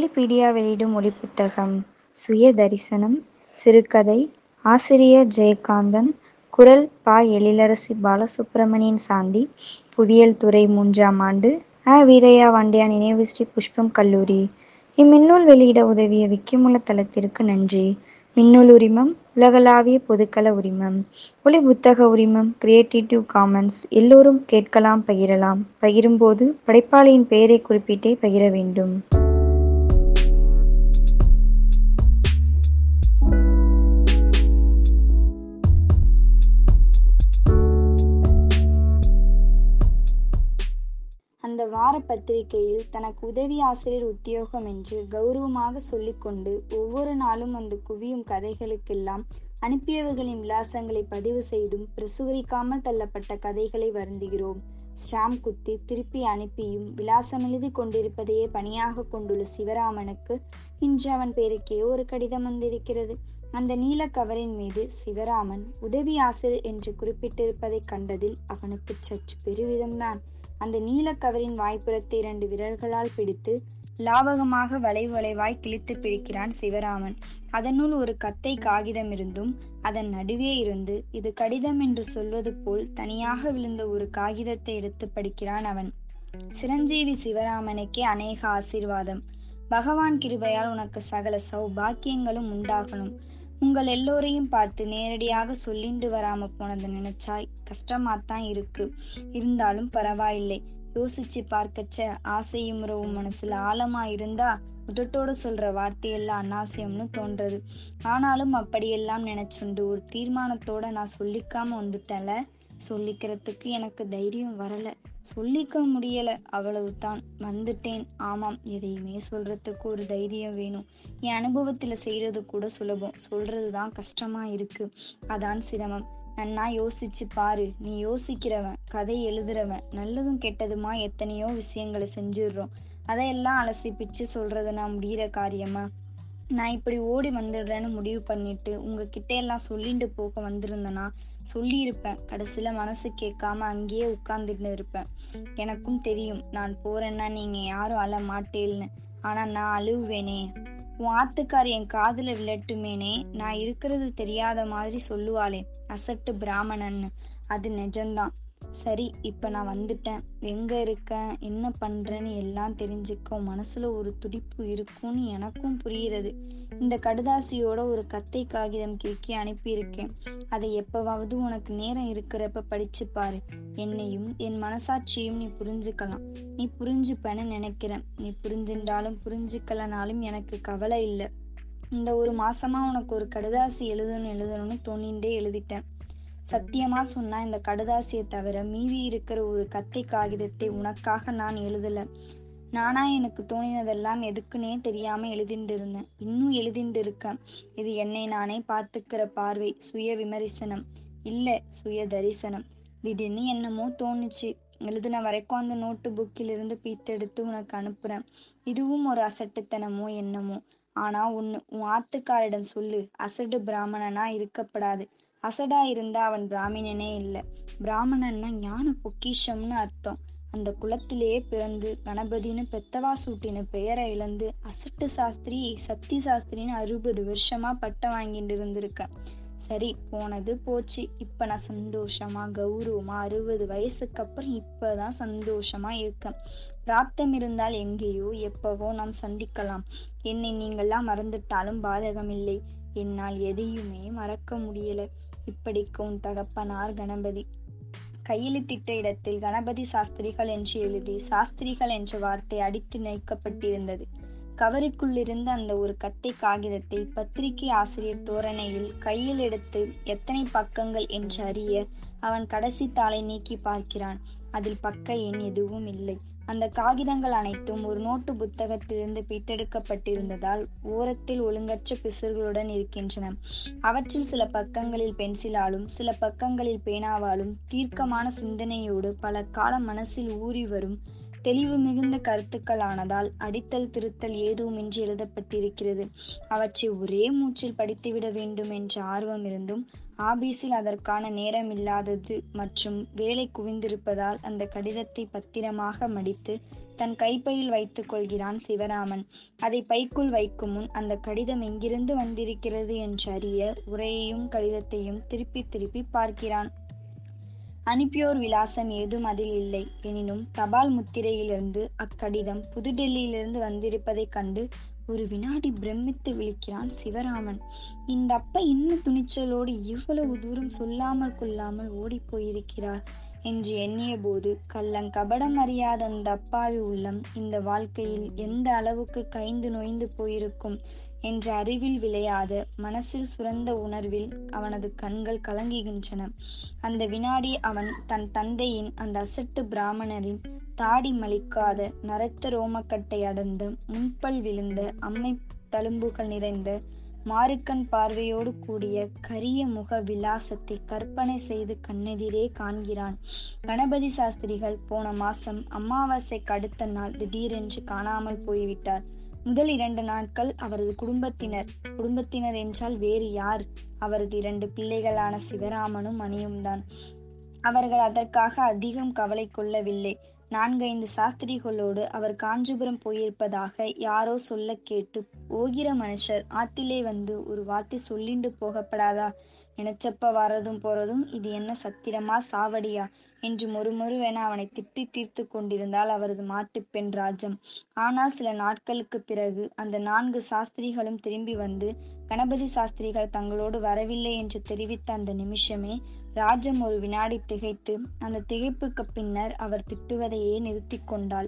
Wikipedia வெளியிடும் ஒலிப்புத்தகம் சுயதரிசனம் சிறுகதை ஆசிரியர் ஜெயகாந்தன் குரல் பா எழிலரசி பாலசுப்பிரமணியன் சாந்தி புவியியல் துறை மூன்றாம் ஆண்டு அ வீரய்யா வாண்டியா நினைவு ஸ்ரீ புஷ்பம் கல்லூரி இம்மின்னூல் வெளியிட உதவிய விக்கிமூல தளத்திற்கு நன்றி மின்னூல் உரிமம் உலகளாவிய பொதுக்கள உரிமம் ஒலி புத்தக உரிமம் கிரியேட்டிவ் காமன்ஸ் எல்லோரும் கேட்கலாம் பகிரலாம் பகிரும்போது படைப்பாளியின் பெயரை குறிப்பிட்டே பகிர வேண்டும் அந்த வார பத்திரிகையில் தனக்கு உதவி ஆசிரியர் உத்தியோகம் என்று கௌரவமாக சொல்லிக்கொண்டு ஒவ்வொரு நாளும் வந்து குவியும் கதைகளுக்கெல்லாம் அனுப்பியவர்களின் விலாசங்களை பதிவு செய்தும் பிரசுரிக்காமல் தள்ளப்பட்ட கதைகளை வருந்துகிறோம் ஸ்டாம்ப் குத்தி திருப்பி அனுப்பியும் விலாசம் எழுதி கொண்டிருப்பதையே பணியாக கொண்டுள்ள சிவராமனுக்கு இன்று அவன் பேருக்கே ஒரு கடிதம் வந்திருக்கிறது அந்த நீல கவரின் மீது சிவராமன் உதவி ஆசிரியர் என்று குறிப்பிட்டிருப்பதை கண்டதில் அவனுக்கு சற்று பெருவிதம்தான் அந்த நீலக்கவரின் வாய்ப்புறத்தை இரண்டு விரல்களால் பிடித்து லாவகமாக வளைவு வளைவாய் கிழித்து பிடிக்கிறான் சிவராமன் அதனுள் ஒரு கத்தை காகிதம் இருந்தும் அதன் நடுவே இருந்து இது கடிதம் என்று சொல்வது போல் தனியாக விழுந்த ஒரு காகிதத்தை எடுத்து படிக்கிறான் அவன் சிரஞ்சீவி சிவராமனுக்கே அநேக ஆசீர்வாதம் பகவான் கிருபையால் உனக்கு சகல சௌபாக்கியங்களும் உண்டாகணும் உங்கள் எல்லோரையும் பார்த்து நேரடியாக சொல்லிண்டு வராம போனதை நினைச்சாய் கஷ்டமாத்தான் இருக்கு இருந்தாலும் பரவாயில்லை யோசிச்சு பார்க்கச்ச ஆசையும் உறவும் மனசுல ஆழமா இருந்தா உதட்டோட சொல்ற வார்த்தையெல்லாம் அனாவசியம்னு தோன்றது ஆனாலும் அப்படியெல்லாம் நினைச்சுண்டு ஒரு தீர்மானத்தோட நான் சொல்லிக்காம வந்துட்டேன்ல சொல்லிக்கிறதுக்கு எனக்கு தைரியம் வரல சொல்லிக்க முடியல அவ்வளவுதான் வந்துட்டேன் ஆமாம் எதையுமே சொல்றதுக்கு ஒரு தைரியம் வேணும் என் அனுபவத்துல செய்யறது கூட சுலபம் சொல்றதுதான் கஷ்டமா இருக்கு அதான் சிரமம் நன்னா யோசிச்சு பாரு நீ யோசிக்கிறவன் கதை எழுதுறவன் நல்லதும் கெட்டதுமா எத்தனையோ விஷயங்களை செஞ்சிடுறோம் அதையெல்லாம் அலசி பிச்சு சொல்றது நான் முடிகிற காரியமா நான் இப்படி ஓடி வந்துடுறேன்னு முடிவு பண்ணிட்டு உங்ககிட்ட எல்லாம் சொல்லிட்டு போக வந்திருந்தேனா சொல்லியிருப்பேன் கடைசியில மனசு கேட்காம அங்கேயே உட்கார்ந்துட்டு இருப்பேன் எனக்கும் தெரியும் நான் போறேன்னா நீங்க யாரும் அழ மாட்டேல்னு ஆனா நான் அழுவேனே உன் ஆத்துக்கார் என் காதுல விழட்டுமேனே நான் இருக்கிறது தெரியாத மாதிரி சொல்லுவாளே அசட்டு பிராமணன்னு அது நிஜம்தான் சரி இப்ப நான் வந்துட்டேன் எங்க இருக்கேன் என்ன பண்றேன்னு எல்லாம் தெரிஞ்சுக்க மனசுல ஒரு துடிப்பு இருக்கும்னு எனக்கும் புரியுறது இந்த கடுதாசியோட ஒரு கத்தை காகிதம் கிறுக்கி அனுப்பியிருக்கேன் அதை எப்பவாவது உனக்கு நேரம் இருக்கிறப்ப படிச்சு பாரு என்னையும் என் மனசாட்சியும் நீ புரிஞ்சுக்கலாம் நீ புரிஞ்சுப்பேன்னு நினைக்கிறேன் நீ புரிஞ்சுட்டாலும் புரிஞ்சுக்கலனாலும் எனக்கு கவலை இல்லை இந்த ஒரு மாசமா உனக்கு ஒரு கடுதாசி எழுதணும் எழுதணும்னு தோணிண்டே எழுதிட்டேன் சத்தியமா சொன்னா இந்த கடுதாசியை தவிர மீதி இருக்கிற ஒரு கத்தை காகிதத்தை உனக்காக நான் எழுதல நானா எனக்கு தோணினதெல்லாம் எதுக்குன்னே தெரியாம எழுதிட்டு இருந்தேன் இன்னும் எழுதிட்டு இருக்கேன் இது என்னை நானே பார்த்துக்கிற பார்வை சுய விமரிசனம் இல்ல சுய தரிசனம் திடீர்னு என்னமோ தோணுச்சு எழுதின வரைக்கும் அந்த நோட்டு புக்கில் இருந்து பீத்தெடுத்து உனக்கு அனுப்புறேன் இதுவும் ஒரு அசட்டுத்தனமோ என்னமோ ஆனா ஒண்ணு உன் ஆத்துக்காரிடம் சொல்லு அசடு பிராமணனா இருக்கப்படாது அசடா இருந்தா அவன் பிராமணனே இல்ல பிராமணன்னா ஞான பொக்கிஷம்னு அர்த்தம் அந்த குலத்திலேயே பிறந்து கணபதினு பெத்தவா சூட்டின பெயரை இழந்து அசட்டு சாஸ்திரி சக்தி சாஸ்திரின்னு அறுபது வருஷமா பட்டம் வாங்கிட்டு இருந்திருக்கேன் சரி போனது போச்சு இப்ப நான் சந்தோஷமா கௌரவமா அறுபது வயசுக்கு அப்புறம் இப்பதான் சந்தோஷமா இருக்கேன் பிராப்தம் இருந்தால் எங்கேயோ எப்பவோ நாம் சந்திக்கலாம் என்னை நீங்கள்லாம் மறந்துட்டாலும் பாதகமில்லை என்னால் எதையுமே மறக்க முடியல இப்படிக்கு உன் தகப்பனார் கணபதி கையெழுத்திட்ட இடத்தில் கணபதி சாஸ்திரிகள் என்று எழுதி சாஸ்திரிகள் என்ற வார்த்தை அடித்து நீக்கப்பட்டிருந்தது கவருக்குள்ளிருந்த அந்த ஒரு கத்தை காகிதத்தை பத்திரிகை ஆசிரியர் தோரணையில் கையில் எடுத்து எத்தனை பக்கங்கள் என்று அறிய அவன் கடைசி தாளை நீக்கி பார்க்கிறான் அதில் பக்க எண் எதுவும் இல்லை அந்த காகிதங்கள் அனைத்தும் ஒரு நோட்டு புத்தகத்திலிருந்து பித்தெடுக்கப்பட்டிருந்ததால் ஓரத்தில் ஒழுங்கற்ற பிசுர்களுடன் இருக்கின்றன அவற்றில் சில பக்கங்களில் பென்சிலாலும் சில பக்கங்களில் பேனாவாலும் தீர்க்கமான சிந்தனையோடு பல காலம் மனசில் ஊறி வரும் தெளிவு மிகுந்த கருத்துக்களானதால் அடித்தல் திருத்தல் ஏதுமின்றி எழுதப்பட்டிருக்கிறது அவற்றை ஒரே மூச்சில் படித்துவிட வேண்டும் என்ற ஆர்வம் இருந்தும் ஆபீஸில் அதற்கான நேரம் இல்லாதது மற்றும் வேலை குவிந்திருப்பதால் அந்த கடிதத்தை பத்திரமாக மடித்து தன் கைப்பையில் வைத்துக் கொள்கிறான் சிவராமன் அதை பைக்குள் வைக்கும் முன் அந்த கடிதம் எங்கிருந்து வந்திருக்கிறது என்று அறிய உரையையும் கடிதத்தையும் திருப்பி திருப்பி பார்க்கிறான் அனுப்பியோர் விலாசம் ஏதும் அதில் இல்லை எனினும் தபால் முத்திரையிலிருந்து அக்கடிதம் புதுடெல்லியிலிருந்து வந்திருப்பதைக் கண்டு ஒரு வினாடி பிரமித்து விழிக்கிறான் சிவராமன் இந்த அப்பா இன்னும் துணிச்சலோடு இவ்வளவு தூரம் சொல்லாமல் கொள்ளாமல் ஓடிப் போயிருக்கிறார் என்று எண்ணிய போது கள்ளங் கபடம் அறியாத அந்த அப்பாவி உள்ளம் இந்த வாழ்க்கையில் எந்த அளவுக்கு கைந்து நொய்ந்து போயிருக்கும் என்ற அறிவில் விளையாத மனசில் சுரந்த உணர்வில் அவனது கண்கள் கலங்குகின்றன அந்த வினாடி அவன் தன் தந்தையின் அந்த அசட்டு பிராமணரின் தாடி மலிக்காத நரத்த ரோமக்கட்டை அடர்ந்த முன்பல் விழுந்த அம்மை தழும்புகள் நிறைந்த மாறுக்கண் பார்வையோடு கூடிய கரிய முக விலாசத்தை கற்பனை செய்து கண்ணெதிரே காண்கிறான் கணபதி சாஸ்திரிகள் போன மாசம் அமாவாசைக்கு அடுத்த நாள் திடீரென்று காணாமல் போய்விட்டார் முதல் இரண்டு நாட்கள் அவரது குடும்பத்தினர் குடும்பத்தினர் என்றால் வேறு யார் அவரது இரண்டு பிள்ளைகளான சிவராமனும் மணியும் தான் அவர்கள் அதற்காக அதிகம் கவலை கொள்ளவில்லை நான்கைந்து சாஸ்திரிகளோடு அவர் காஞ்சிபுரம் போயிருப்பதாக யாரோ சொல்ல கேட்டு ஓகிர மனுஷர் ஆத்திலே வந்து ஒரு வார்த்தை சொல்லிண்டு போகப்படாதா நினைச்சப்ப வரதும் போறதும் இது என்ன சத்திரமா சாவடியா என்று மொறுமொறுவென அவனை திட்டி தீர்த்து கொண்டிருந்தால் அவரது மாட்டுப்பெண் ராஜம் ஆனால் சில நாட்களுக்கு பிறகு அந்த நான்கு சாஸ்திரிகளும் திரும்பி வந்து கணபதி சாஸ்திரிகள் தங்களோடு வரவில்லை என்று தெரிவித்த அந்த நிமிஷமே ராஜம் ஒரு வினாடி திகைத்து அந்த திகைப்புக்கு பின்னர் அவர் திட்டுவதையே நிறுத்தி கொண்டாள்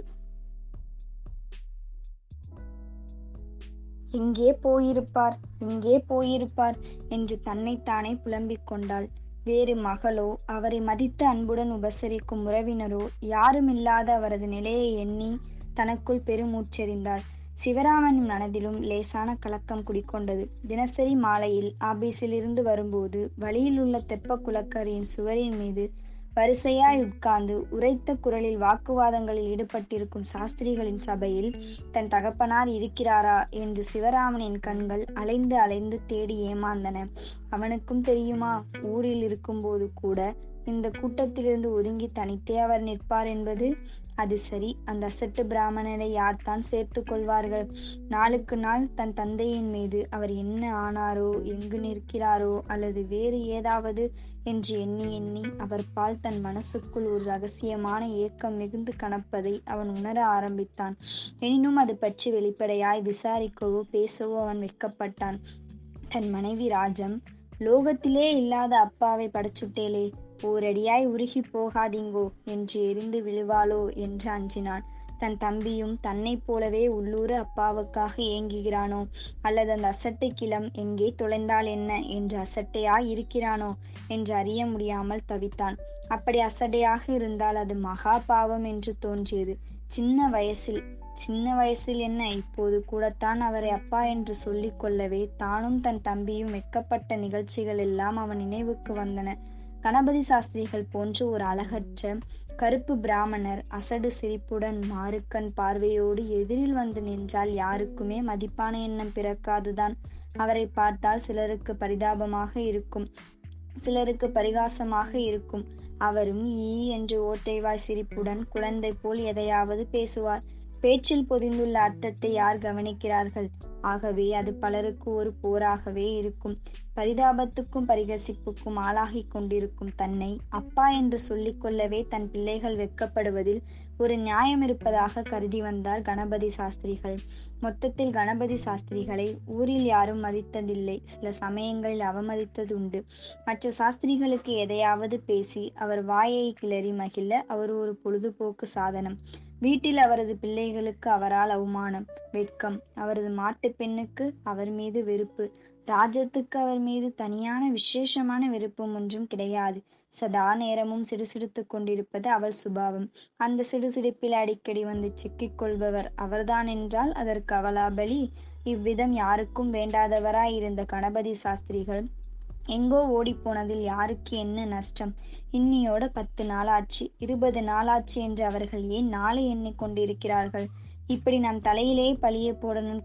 எங்கே போயிருப்பார் எங்கே போயிருப்பார் என்று தன்னைத்தானே புலம்பிக் கொண்டாள் வேறு மகளோ அவரை மதித்து அன்புடன் உபசரிக்கும் உறவினரோ யாருமில்லாத அவரது நிலையை எண்ணி தனக்குள் பெருமூச்செறிந்தாள் சிவராமன் மனதிலும் லேசான கலக்கம் குடிக்கொண்டது தினசரி மாலையில் ஆபீஸிலிருந்து வரும்போது வழியில் உள்ள தெப்ப குளக்கரியின் சுவரின் மீது வரிசையாய் உட்கார்ந்து உரைத்த குரலில் வாக்குவாதங்களில் ஈடுபட்டிருக்கும் சாஸ்திரிகளின் சபையில் தன் தகப்பனார் இருக்கிறாரா என்று சிவராமனின் கண்கள் அலைந்து அலைந்து தேடி ஏமாந்தன அவனுக்கும் தெரியுமா ஊரில் இருக்கும்போது கூட இந்த கூட்டத்திலிருந்து ஒதுங்கி தனித்தே அவர் நிற்பார் என்பது அது சரி அந்த அசட்டு பிராமணரை யார்தான் சேர்த்து கொள்வார்கள் நாளுக்கு நாள் தன் தந்தையின் மீது அவர் என்ன ஆனாரோ எங்கு நிற்கிறாரோ அல்லது வேறு ஏதாவது என்று எண்ணி எண்ணி அவர் பால் தன் மனசுக்குள் ஒரு ரகசியமான ஏக்கம் மிகுந்து கணப்பதை அவன் உணர ஆரம்பித்தான் எனினும் அது பற்றி வெளிப்படையாய் விசாரிக்கவோ பேசவோ அவன் வெட்கப்பட்டான் தன் மனைவி ராஜம் லோகத்திலே இல்லாத அப்பாவை படைச்சுட்டேலே ஓரடியாய் உருகி போகாதீங்கோ என்று எரிந்து விழுவாளோ என்று அஞ்சினான் தன் தம்பியும் தன்னைப் போலவே உள்ளூர அப்பாவுக்காக ஏங்குகிறானோ அல்லது அந்த அசட்டை கிளம் எங்கே தொலைந்தால் என்ன என்று அசட்டையாய் இருக்கிறானோ என்று அறிய முடியாமல் தவித்தான் அப்படி அசட்டையாக இருந்தால் அது மகா பாவம் என்று தோன்றியது சின்ன வயசில் சின்ன வயசில் என்ன இப்போது கூடத்தான் அவரை அப்பா என்று சொல்லிக் கொள்ளவே தானும் தன் தம்பியும் வெக்கப்பட்ட நிகழ்ச்சிகள் எல்லாம் அவன் நினைவுக்கு வந்தன கணபதி சாஸ்திரிகள் போன்ற ஒரு அழகற்ற கருப்பு பிராமணர் அசடு சிரிப்புடன் மாறுக்கண் பார்வையோடு எதிரில் வந்து நின்றால் யாருக்குமே மதிப்பான எண்ணம் பிறக்காதுதான் அவரை பார்த்தால் சிலருக்கு பரிதாபமாக இருக்கும் சிலருக்கு பரிகாசமாக இருக்கும் அவரும் ஈ என்று ஓட்டைவாய் சிரிப்புடன் குழந்தை போல் எதையாவது பேசுவார் பேச்சில் பொதிந்துள்ள அர்த்தத்தை யார் கவனிக்கிறார்கள் ஆகவே அது பலருக்கு ஒரு போராகவே இருக்கும் பரிதாபத்துக்கும் பரிகசிப்புக்கும் ஆளாகி கொண்டிருக்கும் தன்னை அப்பா என்று சொல்லிக் கொள்ளவே தன் பிள்ளைகள் வெட்கப்படுவதில் ஒரு நியாயம் இருப்பதாக கருதி வந்தார் கணபதி சாஸ்திரிகள் மொத்தத்தில் கணபதி சாஸ்திரிகளை ஊரில் யாரும் மதித்ததில்லை சில சமயங்களில் அவமதித்ததுண்டு மற்ற சாஸ்திரிகளுக்கு எதையாவது பேசி அவர் வாயை கிளறி மகிழ அவர் ஒரு பொழுதுபோக்கு சாதனம் வீட்டில் அவரது பிள்ளைகளுக்கு அவரால் அவமானம் வெட்கம் அவரது மாட்டு பெண்ணுக்கு அவர் மீது வெறுப்பு ராஜத்துக்கு அவர் மீது தனியான விசேஷமான விருப்பம் ஒன்றும் கிடையாது சதா நேரமும் சிடுசிடுத்து கொண்டிருப்பது அவள் சுபாவம் அந்த சிடுசிடுப்பில் அடிக்கடி வந்து சிக்கிக் கொள்பவர் அவர்தான் என்றால் அதற்கு அவலாபலி இவ்விதம் யாருக்கும் வேண்டாதவராய் இருந்த கணபதி சாஸ்திரிகள் எங்கோ ஓடிப்போனதில் யாருக்கு என்ன நஷ்டம் இன்னியோட பத்து நாளாச்சு இருபது நாளாச்சு என்று அவர்கள் ஏன் நாளை எண்ணிக்கொண்டிருக்கிறார்கள் இப்படி நம் தலையிலே பழிய போடணும்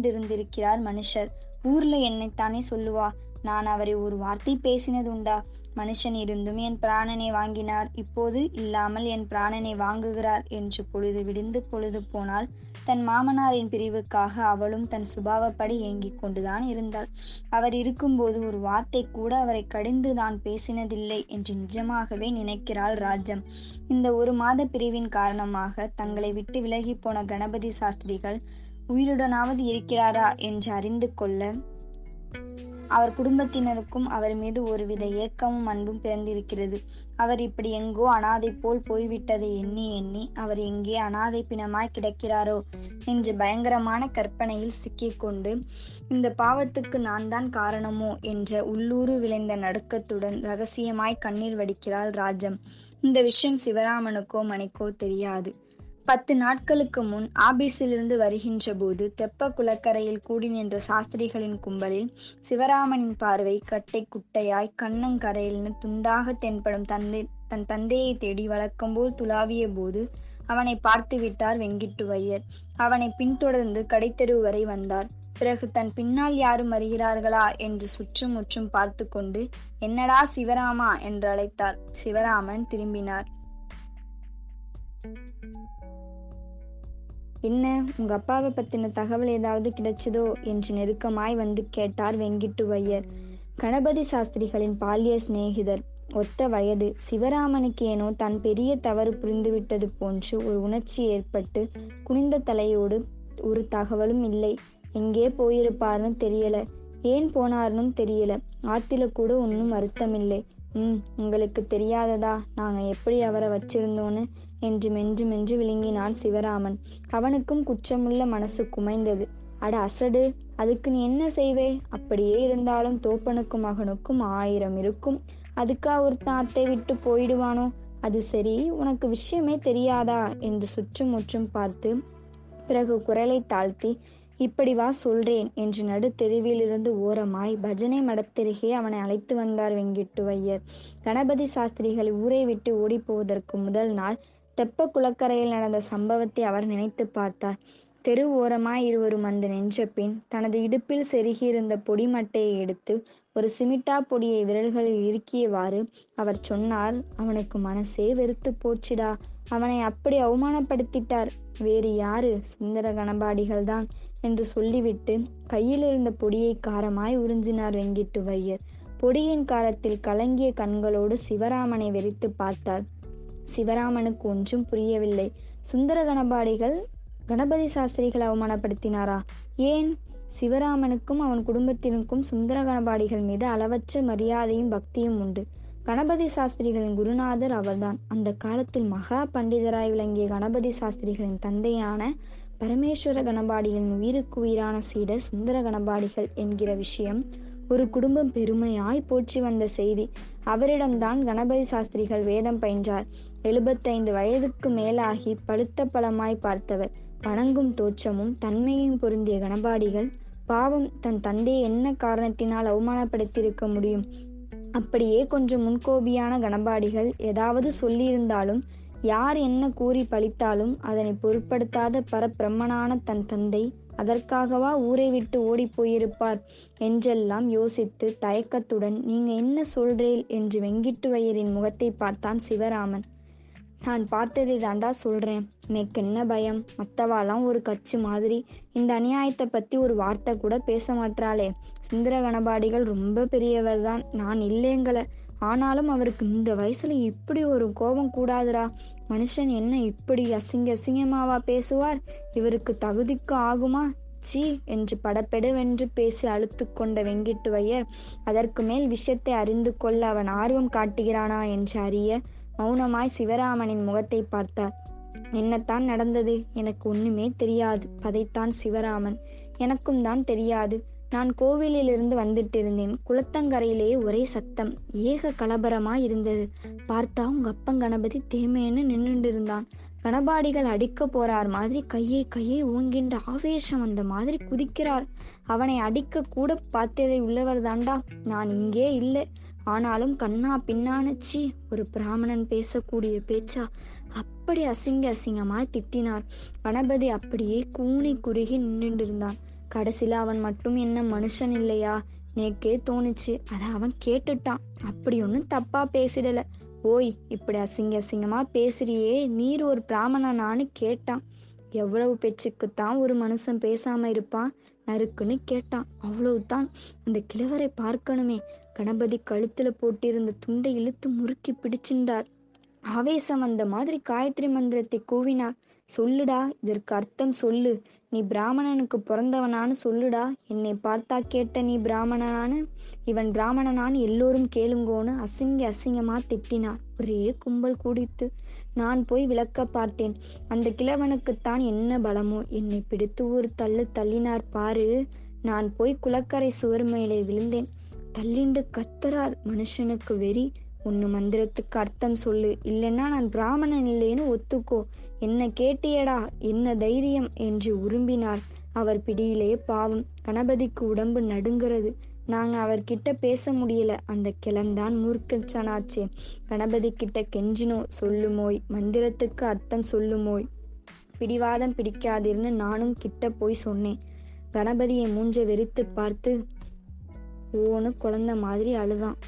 காத்துண்டிருந்திருக்கிறார் மனுஷர் ஊர்ல என்னைத்தானே சொல்லுவா நான் அவரை ஒரு வார்த்தை பேசினது உண்டா மனுஷன் இருந்தும் என் பிராணனை வாங்கினார் இப்போது இல்லாமல் என் பிராணனை வாங்குகிறார் என்று பொழுது விடிந்து பொழுது போனால் தன் மாமனாரின் பிரிவுக்காக அவளும் தன் சுபாவப்படி ஏங்கிக் கொண்டுதான் இருந்தாள் அவர் இருக்கும்போது ஒரு வார்த்தை கூட அவரை கடிந்து தான் பேசினதில்லை என்று நிஜமாகவே நினைக்கிறாள் ராஜம் இந்த ஒரு மாத பிரிவின் காரணமாக தங்களை விட்டு விலகி போன கணபதி சாஸ்திரிகள் உயிருடனாவது இருக்கிறாரா என்று அறிந்து கொள்ள அவர் குடும்பத்தினருக்கும் அவர் மீது ஒருவித ஏக்கமும் அன்பும் பிறந்திருக்கிறது அவர் இப்படி எங்கோ அனாதை போல் போய்விட்டதை எண்ணி எண்ணி அவர் எங்கே அனாதை பிணமாய் கிடக்கிறாரோ என்று பயங்கரமான கற்பனையில் சிக்கிக்கொண்டு இந்த பாவத்துக்கு நான் தான் காரணமோ என்ற உள்ளூரு விளைந்த நடுக்கத்துடன் ரகசியமாய் கண்ணீர் வடிக்கிறாள் ராஜம் இந்த விஷயம் சிவராமனுக்கோ மணிக்கோ தெரியாது பத்து நாட்களுக்கு முன் ஆபீஸிலிருந்து வருகின்ற போது தெப்ப குளக்கரையில் கூடி நின்ற சாஸ்திரிகளின் கும்பலில் சிவராமனின் பார்வை கட்டை குட்டையாய் கண்ணங்கரையில்னு துண்டாக தென்படும் தந்தை தன் தந்தையை தேடி வழக்கம்போல் துளாவிய போது அவனை பார்த்து விட்டார் வெங்கிட்டுவையர் அவனை பின்தொடர்ந்து கடைத்தெரு வரை வந்தார் பிறகு தன் பின்னால் யாரும் வருகிறார்களா என்று சுற்றும் முற்றும் பார்த்து கொண்டு என்னடா சிவராமா என்று அழைத்தார் சிவராமன் திரும்பினார் என்ன உங்க அப்பாவை பத்தின தகவல் ஏதாவது கிடைச்சதோ என்று நெருக்கமாய் வந்து கேட்டார் வெங்கிட்டுவையர் கணபதி சாஸ்திரிகளின் பால்ய சிநேகிதர் ஒத்த வயது சிவராமனுக்கு ஏனோ தன் பெரிய தவறு புரிந்துவிட்டது போன்று ஒரு உணர்ச்சி ஏற்பட்டு குனிந்த தலையோடு ஒரு தகவலும் இல்லை எங்கே போயிருப்பார்னு தெரியல ஏன் போனார்னும் தெரியல ஆத்தில கூட ஒன்றும் வருத்தமில்லை ம் உங்களுக்கு தெரியாததா நாங்க எப்படி அவரை வச்சிருந்தோன்னு என்று மென்று மென்று விழுங்கினான் சிவராமன் அவனுக்கும் குற்றமுள்ள மனசு குமைந்தது அட அசடு அதுக்கு நீ என்ன செய்வே அப்படியே இருந்தாலும் தோப்பனுக்கும் மகனுக்கும் ஆயிரம் இருக்கும் அதுக்கா ஒருத்தன் அத்தை விட்டு போயிடுவானோ அது சரி உனக்கு விஷயமே தெரியாதா என்று சுற்றும் முற்றும் பார்த்து பிறகு குரலை தாழ்த்தி இப்படி வா சொல்றேன் என்று நடு தெருவிலிருந்து ஓரமாய் பஜனை மடத்தருகே அவனை அழைத்து வந்தார் வெங்கிட்டுவையர் கணபதி சாஸ்திரிகள் ஊரை விட்டு ஓடிப்போவதற்கு முதல் நாள் தெப்ப குளக்கரையில் நடந்த சம்பவத்தை அவர் நினைத்து பார்த்தார் தெரு ஓரமாய் இருவரும் வந்து நின்ற பின் தனது இடுப்பில் செருகியிருந்த பொடி மட்டையை எடுத்து ஒரு சிமிட்டா பொடியை விரல்களில் இறுக்கியவாறு அவர் சொன்னார் அவனுக்கு மனசே வெறுத்து போச்சுடா அவனை அப்படி அவமானப்படுத்திட்டார் வேறு யாரு சுந்தர கணபாடிகள் தான் என்று சொல்லிவிட்டு கையில் இருந்த பொடியை காரமாய் உறிஞ்சினார் வெங்கிட்டு வையர் பொடியின் காரத்தில் கலங்கிய கண்களோடு சிவராமனை வெறித்து பார்த்தார் சிவராமனுக்கு ஒன்றும் புரியவில்லை சுந்தர கணபாடிகள் கணபதி சாஸ்திரிகள் அவமானப்படுத்தினாரா ஏன் சிவராமனுக்கும் அவன் குடும்பத்தினருக்கும் சுந்தர கணபாடிகள் மீது அளவற்ற மரியாதையும் பக்தியும் உண்டு கணபதி சாஸ்திரிகளின் குருநாதர் அவர்தான் அந்த காலத்தில் மகா பண்டிதராய் விளங்கிய கணபதி சாஸ்திரிகளின் தந்தையான பரமேஸ்வர கணபாடிகளின் உயிருக்கு உயிரான சீடர் சுந்தர கணபாடிகள் என்கிற விஷயம் ஒரு குடும்பம் பெருமையாய் போற்றி வந்த செய்தி அவரிடம்தான் கணபதி சாஸ்திரிகள் வேதம் பயின்றார் எழுபத்தைந்து வயதுக்கு மேலாகி பழுத்த பழமாய் பார்த்தவர் வணங்கும் தோற்றமும் தன்மையும் பொருந்திய கணபாடிகள் பாவம் தன் தந்தையை என்ன காரணத்தினால் அவமானப்படுத்தியிருக்க முடியும் அப்படியே கொஞ்சம் முன்கோபியான கணபாடிகள் ஏதாவது சொல்லியிருந்தாலும் யார் என்ன கூறி பழித்தாலும் அதனை பொருட்படுத்தாத பரபிரம்மனான தன் தந்தை அதற்காகவா ஊரை விட்டு ஓடி போயிருப்பார் என்றெல்லாம் யோசித்து தயக்கத்துடன் நீங்க என்ன சொல்றேல் என்று வெங்கிட்டுவையரின் முகத்தை பார்த்தான் சிவராமன் நான் பார்த்ததை தாண்டா சொல்றேன் எனக்கு என்ன பயம் மத்தவாலாம் ஒரு கட்சி மாதிரி இந்த அநியாயத்தை பத்தி ஒரு வார்த்தை கூட பேச மாட்டாளே சுந்தர கணபாடிகள் ரொம்ப பெரியவர் தான் நான் இல்லைங்கள ஆனாலும் அவருக்கு இந்த வயசுல இப்படி ஒரு கோபம் கூடாதுரா மனுஷன் என்ன இப்படி அசிங்க அசிங்கமாவா பேசுவார் இவருக்கு தகுதிக்கு ஆகுமா சீ என்று படப்பெடுவென்று பேசி அழுத்து கொண்ட வெங்கிட்டுவையர் அதற்கு மேல் விஷயத்தை அறிந்து கொள்ள அவன் ஆர்வம் காட்டுகிறானா என்று அறிய மௌனமாய் சிவராமனின் முகத்தை பார்த்தார் என்னத்தான் நடந்தது எனக்கு ஒண்ணுமே தெரியாது பதைத்தான் சிவராமன் எனக்கும் தான் தெரியாது நான் கோவிலிலிருந்து வந்துட்டு இருந்தேன் குளத்தங்கரையிலே ஒரே சத்தம் ஏக கலபரமாய் இருந்தது பார்த்தா உங்க அப்பன் கணபதி தேமேன்னு நின்றுட்டு இருந்தான் கணபாடிகள் அடிக்க போறார் மாதிரி கையை கையை ஓங்கின்ற ஆவேசம் அந்த மாதிரி குதிக்கிறார் அவனை அடிக்க கூட பார்த்ததை உள்ளவர் தாண்டா நான் இங்கே இல்லை ஆனாலும் கண்ணா பின்னானச்சி ஒரு பிராமணன் பேசக்கூடிய பேச்சா அப்படி அசிங்க அசிங்கமாய் திட்டினார் கணபதி அப்படியே கூனி குறுகி நின்றுண்டிருந்தான் கடைசியில அவன் மட்டும் என்ன மனுஷன் இல்லையா நேக்கே தோணுச்சு அத அவன் கேட்டுட்டான் அப்படி ஒன்றும் தப்பா பேசிடல ஓய் இப்படி அசிங்க அசிங்கமா பேசுறியே நீர் ஒரு பிராமணனான்னு கேட்டான் எவ்வளவு பேச்சுக்குத்தான் ஒரு மனுஷன் பேசாம இருப்பான் நறுக்குன்னு கேட்டான் அவ்வளவுதான் அந்த கிழவரை பார்க்கணுமே கணபதி கழுத்துல போட்டிருந்த துண்டை இழுத்து முறுக்கி பிடிச்சின்றார் ஆவேசம் வந்த மாதிரி காயத்ரி மந்திரத்தை கூவினார் சொல்லுடா இதற்கு அர்த்தம் சொல்லு நீ பிராமணனுக்கு பிறந்தவனான்னு சொல்லுடா என்னை பார்த்தா கேட்ட நீ பிராமணனானு இவன் பிராமணனான்னு எல்லோரும் கேளுங்கோன்னு அசிங்க அசிங்கமா திட்டினார் ஒரே கும்பல் கூடித்து நான் போய் விளக்க பார்த்தேன் அந்த கிழவனுக்குத்தான் என்ன பலமோ என்னை பிடித்து ஒரு தள்ளு தள்ளினார் பாரு நான் போய் குளக்கரை சுவர் மேலே விழுந்தேன் தள்ளிண்டு கத்துறார் மனுஷனுக்கு வெறி ஒன்னு மந்திரத்துக்கு அர்த்தம் சொல்லு இல்லைன்னா நான் பிராமணன் இல்லைன்னு ஒத்துக்கோ என்ன கேட்டியடா என்ன தைரியம் என்று உரும்பினார் அவர் பிடியிலே பாவம் கணபதிக்கு உடம்பு நடுங்கிறது நாங்க அவர்கிட்ட பேச முடியல அந்த கிளம்தான் மூர்க்கச்சனாச்சே கணபதி கிட்ட கெஞ்சினோ சொல்லுமோய் மந்திரத்துக்கு அர்த்தம் சொல்லுமோய் பிடிவாதம் பிடிக்காதிருன்னு நானும் கிட்ட போய் சொன்னேன் கணபதியை மூஞ்ச வெறித்து பார்த்து ஓன்னு குழந்த மாதிரி அழுதான்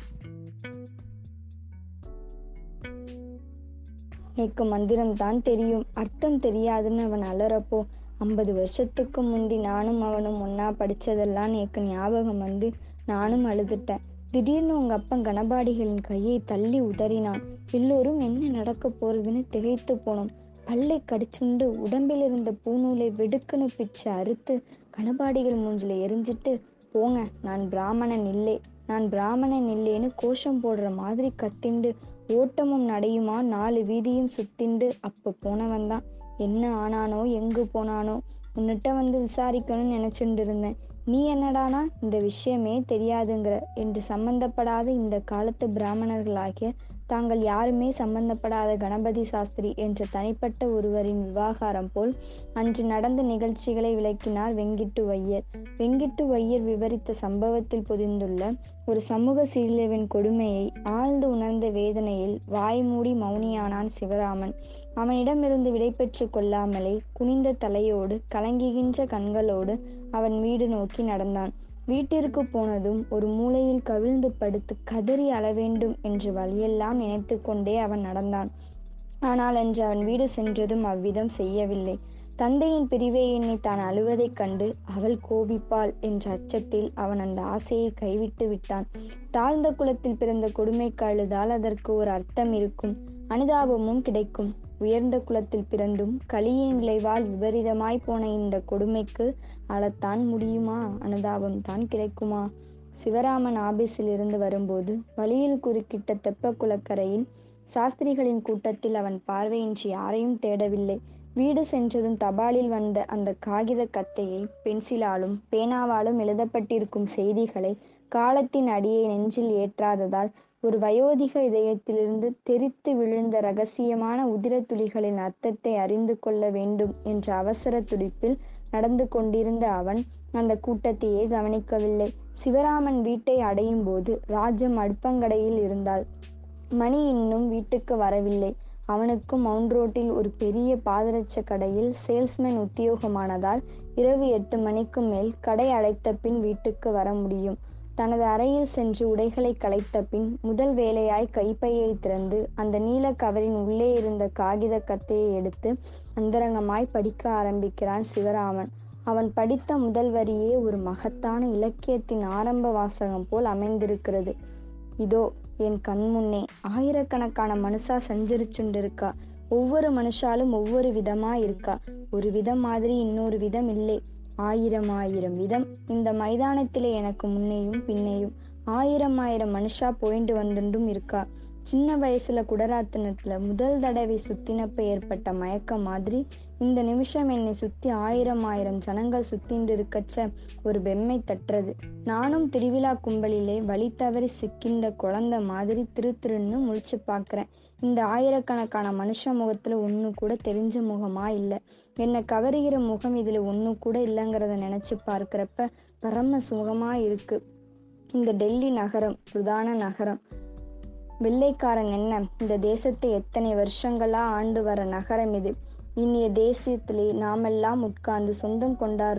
எனக்கு மந்திரம் தான் தெரியும் அர்த்தம் தெரியாதுன்னு அவன் அலறப்போ ஐம்பது வருஷத்துக்கு முந்தி நானும் அவனும் ஒன்னா படிச்சதெல்லாம் எனக்கு ஞாபகம் வந்து நானும் அழுதுட்டேன் திடீர்னு உங்க அப்பன் கணபாடிகளின் கையை தள்ளி உதறினான் எல்லோரும் என்ன நடக்க போறதுன்னு திகைத்து போனோம் பல்லை கடிச்சுண்டு உடம்பில் இருந்த பூநூலை வெடுக்குன்னு பிச்சு அறுத்து கணபாடிகள் மூஞ்சில எரிஞ்சிட்டு போங்க நான் பிராமணன் இல்லை நான் பிராமணன் இல்லைன்னு கோஷம் போடுற மாதிரி கத்திண்டு ஓட்டமும் நடையுமா நாலு வீதியும் சுத்திண்டு அப்ப போனவன் தான் என்ன ஆனானோ எங்கு போனானோ உன்னிட்ட வந்து விசாரிக்கணும்னு நினைச்சுட்டு இருந்தேன் நீ என்னடானா இந்த விஷயமே தெரியாதுங்கிற என்று சம்பந்தப்படாத இந்த காலத்து பிராமணர்களாகிய தாங்கள் யாருமே சம்பந்தப்படாத கணபதி சாஸ்திரி என்ற தனிப்பட்ட ஒருவரின் விவாகாரம் போல் அன்று நடந்த நிகழ்ச்சிகளை விளக்கினார் வெங்கிட்டு வையர் வெங்கிட்டு வையர் விவரித்த சம்பவத்தில் பொதிந்துள்ள ஒரு சமூக சீர்லேவின் கொடுமையை ஆழ்ந்து உணர்ந்த வேதனையில் வாய் மூடி மௌனியானான் சிவராமன் அவனிடமிருந்து விடைபெற்று கொள்ளாமலே குனிந்த தலையோடு கலங்குகின்ற கண்களோடு அவன் வீடு நோக்கி நடந்தான் வீட்டிற்கு போனதும் ஒரு மூலையில் கவிழ்ந்து படுத்து கதறி அளவேண்டும் என்று வழியெல்லாம் நினைத்து கொண்டே அவன் நடந்தான் ஆனால் அன்று அவன் வீடு சென்றதும் அவ்விதம் செய்யவில்லை தந்தையின் பிரிவை எண்ணி தான் அழுவதைக் கண்டு அவள் கோபிப்பாள் என்ற அச்சத்தில் அவன் அந்த ஆசையை கைவிட்டு விட்டான் தாழ்ந்த குலத்தில் பிறந்த கொடுமைக்கு அழுதால் அதற்கு ஒரு அர்த்தம் இருக்கும் அனுதாபமும் கிடைக்கும் உயர்ந்த குலத்தில் பிறந்தும் கலியின் விளைவால் விபரீதமாய் போன இந்த கொடுமைக்கு அழத்தான் முடியுமா அனுதாபம் தான் கிடைக்குமா சிவராமன் ஆபீஸில் இருந்து வரும்போது வழியில் குறுக்கிட்ட தெப்ப குளக்கரையில் சாஸ்திரிகளின் கூட்டத்தில் அவன் பார்வையின்றி யாரையும் தேடவில்லை வீடு சென்றதும் தபாலில் வந்த அந்த காகித கத்தையை பென்சிலாலும் பேனாவாலும் எழுதப்பட்டிருக்கும் செய்திகளை காலத்தின் அடியை நெஞ்சில் ஏற்றாததால் ஒரு வயோதிக இதயத்திலிருந்து தெரித்து விழுந்த ரகசியமான உதிர துளிகளின் அர்த்தத்தை அறிந்து கொள்ள வேண்டும் என்ற அவசர துடிப்பில் நடந்து கொண்டிருந்த அவன் அந்த கூட்டத்தையே கவனிக்கவில்லை சிவராமன் வீட்டை அடையும் போது ராஜம் அடுப்பங்கடையில் இருந்தாள் மணி இன்னும் வீட்டுக்கு வரவில்லை அவனுக்கும் மவுண்ட் ரோட்டில் ஒரு பெரிய பாதரட்ச கடையில் சேல்ஸ்மேன் உத்தியோகமானதால் இரவு எட்டு மணிக்கு மேல் கடை அடைத்த பின் வீட்டுக்கு வர முடியும் தனது அறையில் சென்று உடைகளை களைத்த பின் முதல் வேலையாய் கைப்பையை திறந்து அந்த நீல கவரின் உள்ளே இருந்த காகித கத்தையை எடுத்து அந்தரங்கமாய் படிக்க ஆரம்பிக்கிறான் சிவராமன் அவன் படித்த முதல் வரியே ஒரு மகத்தான இலக்கியத்தின் ஆரம்ப வாசகம் போல் அமைந்திருக்கிறது இதோ என் கண்முன்னே ஆயிரக்கணக்கான மனுஷா சஞ்சரிச்சுண்டிருக்கா ஒவ்வொரு மனுஷாலும் ஒவ்வொரு விதமா இருக்கா ஒரு விதம் மாதிரி இன்னொரு விதம் இல்லை ஆயிரம் ஆயிரம் விதம் இந்த மைதானத்திலே எனக்கு முன்னேயும் பின்னேயும் ஆயிரம் ஆயிரம் மனுஷா போயிட்டு வந்துட்டும் இருக்கா சின்ன வயசுல குடராத்தினத்துல முதல் தடவை சுத்தினப்ப ஏற்பட்ட மயக்கம் மாதிரி இந்த நிமிஷம் என்னை சுத்தி ஆயிரம் ஆயிரம் ஜனங்கள் சுத்திண்டு இருக்கச்ச ஒரு பெம்மை தட்டுறது நானும் திருவிழா கும்பலிலே வழி தவறி சிக்கின்ற குழந்தை மாதிரி திரு திருன்னு முழிச்சு பாக்குறேன் இந்த ஆயிரக்கணக்கான மனுஷ முகத்துல ஒண்ணு கூட தெரிஞ்ச முகமா இல்ல என்னை கவருகிற முகம் இதுல ஒண்ணு கூட இல்லைங்கிறத நினைச்சு பார்க்கிறப்ப பரம சுகமா இருக்கு இந்த டெல்லி நகரம் பிரதான நகரம் வெள்ளைக்காரன் என்ன இந்த தேசத்தை எத்தனை வருஷங்களா ஆண்டு வர நகரம் இது இன்னிய தேசியத்திலே நாமெல்லாம் உட்கார்ந்து சொந்தம் கொண்டாடுறோம்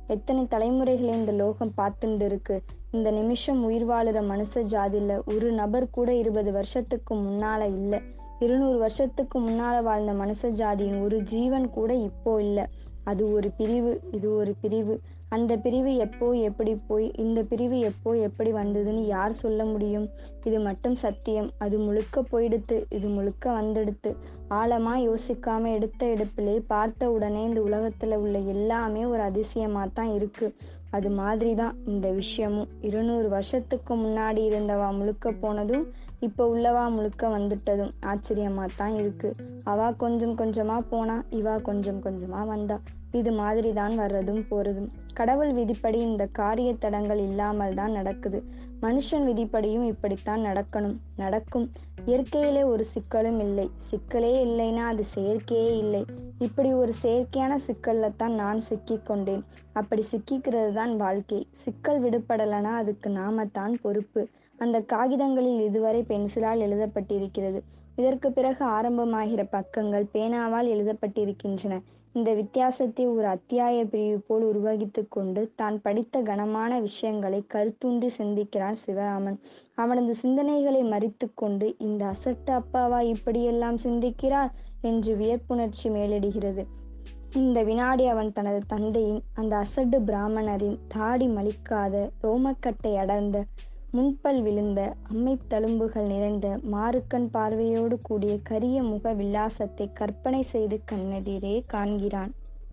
எத்தனை தலைமுறைகளை இந்த லோகம் பார்த்துட்டு இருக்கு இந்த நிமிஷம் உயிர் வாழுற மனுஷ ஜாதியில ஒரு நபர் கூட இருபது வருஷத்துக்கு முன்னால இல்ல இருநூறு வருஷத்துக்கு முன்னால வாழ்ந்த மனுஷ ஜாதியின் ஒரு ஜீவன் கூட இப்போ இல்ல அது ஒரு பிரிவு இது ஒரு பிரிவு அந்த பிரிவு எப்போ எப்படி போய் இந்த பிரிவு எப்போ எப்படி வந்ததுன்னு யார் சொல்ல முடியும் இது மட்டும் சத்தியம் அது முழுக்க போயிடுத்து இது முழுக்க வந்துடுத்து ஆழமா யோசிக்காம எடுத்த எடுப்பிலே பார்த்த உடனே இந்த உலகத்துல உள்ள எல்லாமே ஒரு அதிசயமா தான் இருக்கு அது மாதிரிதான் இந்த விஷயமும் இருநூறு வருஷத்துக்கு முன்னாடி இருந்தவா முழுக்க போனதும் இப்ப உள்ளவா முழுக்க வந்துட்டதும் ஆச்சரியமா தான் இருக்கு அவா கொஞ்சம் கொஞ்சமா போனா இவா கொஞ்சம் கொஞ்சமா வந்தா இது மாதிரி தான் வர்றதும் போறதும் கடவுள் விதிப்படி இந்த காரிய தடங்கள் இல்லாமல் தான் நடக்குது மனுஷன் விதிப்படியும் இப்படித்தான் நடக்கணும் நடக்கும் இயற்கையிலே ஒரு சிக்கலும் இல்லை சிக்கலே இல்லைன்னா அது செயற்கையே இல்லை இப்படி ஒரு செயற்கையான சிக்கல்ல தான் நான் சிக்கிக் கொண்டேன் அப்படி சிக்கிக்கிறது தான் வாழ்க்கை சிக்கல் விடுபடலைன்னா அதுக்கு நாம தான் பொறுப்பு அந்த காகிதங்களில் இதுவரை பென்சிலால் எழுதப்பட்டிருக்கிறது இதற்கு பிறகு ஆரம்பமாகிற பக்கங்கள் பேனாவால் எழுதப்பட்டிருக்கின்றன இந்த வித்தியாசத்தை ஒரு அத்தியாய பிரிவு போல் உருவகித்து கொண்டு தான் படித்த கனமான விஷயங்களை கருத்தூன்றி சிந்திக்கிறான் சிவராமன் அவனது சிந்தனைகளை மறித்து கொண்டு இந்த அசட்டு அப்பாவா இப்படியெல்லாம் சிந்திக்கிறார் என்று வியப்புணர்ச்சி மேலிடுகிறது இந்த வினாடி அவன் தனது தந்தையின் அந்த அசடு பிராமணரின் தாடி மலிக்காத ரோமக்கட்டை அடர்ந்த முன்பல் விழுந்த அம்மை தழும்புகள் நிறைந்த மாறுக்கண் பார்வையோடு கூடிய கரிய முக வில்லாசத்தை கற்பனை செய்து கண்ணெதிரே காண்கிறான்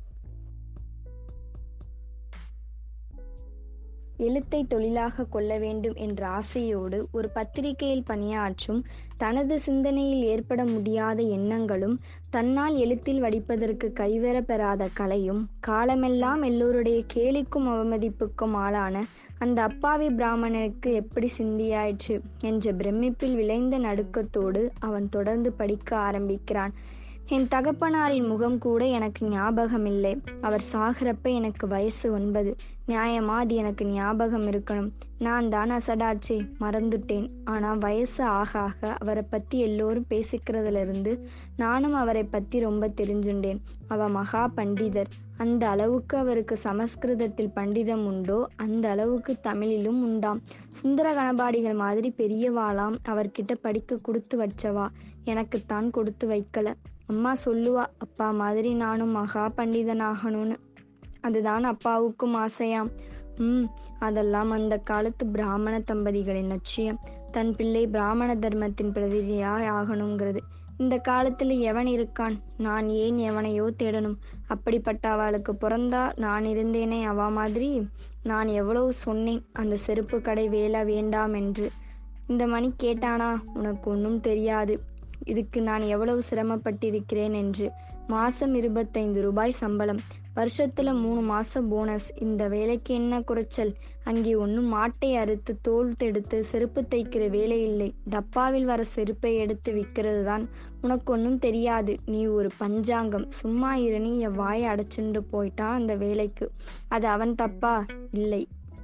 எழுத்தை தொழிலாக கொள்ள வேண்டும் என்ற ஆசையோடு ஒரு பத்திரிகையில் பணியாற்றும் தனது சிந்தனையில் ஏற்பட முடியாத எண்ணங்களும் தன்னால் எழுத்தில் வடிப்பதற்கு கைவர பெறாத கலையும் காலமெல்லாம் எல்லோருடைய கேலிக்கும் அவமதிப்புக்கும் ஆளான அந்த அப்பாவி பிராமணனுக்கு எப்படி சிந்தியாயிற்று என்ற பிரமிப்பில் விளைந்த நடுக்கத்தோடு அவன் தொடர்ந்து படிக்க ஆரம்பிக்கிறான் என் தகப்பனாரின் முகம் கூட எனக்கு ஞாபகமில்லை அவர் சாகிறப்ப எனக்கு வயசு ஒன்பது நியாயமா அது எனக்கு ஞாபகம் இருக்கணும் நான் தான் அசடாச்சே மறந்துட்டேன் ஆனா வயசு ஆக ஆக அவரை பத்தி எல்லோரும் பேசிக்கிறதுல இருந்து நானும் அவரை பத்தி ரொம்ப தெரிஞ்சுண்டேன் அவ மகா பண்டிதர் அந்த அளவுக்கு அவருக்கு சமஸ்கிருதத்தில் பண்டிதம் உண்டோ அந்த அளவுக்கு தமிழிலும் உண்டாம் சுந்தர கணபாடிகள் மாதிரி பெரியவாளாம் அவர்கிட்ட படிக்க கொடுத்து வச்சவா எனக்குத்தான் கொடுத்து வைக்கல அம்மா சொல்லுவா அப்பா மாதிரி நானும் மகா பண்டிதனாகணும்னு அதுதான் அப்பாவுக்கும் ஆசையாம் உம் அதெல்லாம் அந்த காலத்து பிராமண தம்பதிகளின் லட்சியம் தன் பிள்ளை பிராமண தர்மத்தின் பிரதிநிதியா ஆகணுங்கிறது இந்த காலத்துல எவன் இருக்கான் நான் ஏன் எவனையோ தேடணும் அப்படிப்பட்ட அவளுக்கு பிறந்தா நான் இருந்தேனே அவ மாதிரி நான் எவ்வளவு சொன்னேன் அந்த செருப்பு கடை வேலை வேண்டாம் என்று இந்த மணி கேட்டானா உனக்கு ஒன்றும் தெரியாது இதுக்கு நான் எவ்வளவு சிரமப்பட்டிருக்கிறேன் என்று மாசம் இருபத்தைந்து ரூபாய் சம்பளம் வருஷத்துல மூணு மாசம் போனஸ் இந்த வேலைக்கு என்ன குறைச்சல் அங்கே ஒன்னும் மாட்டை அறுத்து தோல் எடுத்து செருப்பு தைக்கிற வேலை இல்லை டப்பாவில் வர செருப்பை எடுத்து விற்கிறது தான் உனக்கு ஒன்றும் தெரியாது நீ ஒரு பஞ்சாங்கம் சும்மா இரு நீ என் வாயை அடைச்சுண்டு போயிட்டான் அந்த வேலைக்கு அது அவன் தப்பா இல்லை